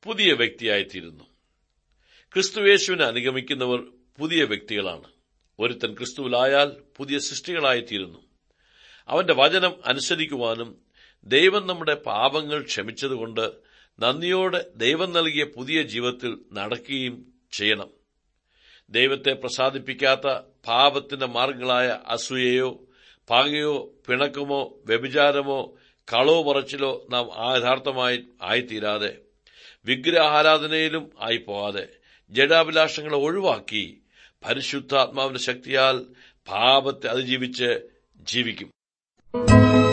പുതിയ വ്യക്തിയായിത്തീരുന്നു ക്രിസ്തുവേശുവിനെ അനുഗമിക്കുന്നവർ പുതിയ വ്യക്തികളാണ് ഒരുത്തൻ ക്രിസ്തുവിലായാൽ പുതിയ സൃഷ്ടികളായിത്തീരുന്നു അവന്റെ വചനം അനുസരിക്കുവാനും ദൈവം നമ്മുടെ പാപങ്ങൾ ക്ഷമിച്ചതുകൊണ്ട് നന്ദിയോടെ ദൈവം നൽകിയ പുതിയ ജീവിതത്തിൽ നടക്കുകയും ചെയ്യണം ദൈവത്തെ പ്രസാദിപ്പിക്കാത്ത പാപത്തിന്റെ മാർഗങ്ങളായ അസൂയയോ പകയോ പിണക്കമോ വ്യഭിചാരമോ കളോ പറച്ചിലോ നാം യഥാർത്ഥമായി ആയിത്തീരാതെ വിഗ്രഹാരാധനയിലും ആയിപ്പോകാതെ ജഡാഭിലാഷങ്ങളെ ഒഴിവാക്കി പരിശുദ്ധാത്മാവിന്റെ ശക്തിയാൽ പാപത്തെ അതിജീവിച്ച് ജീവിക്കും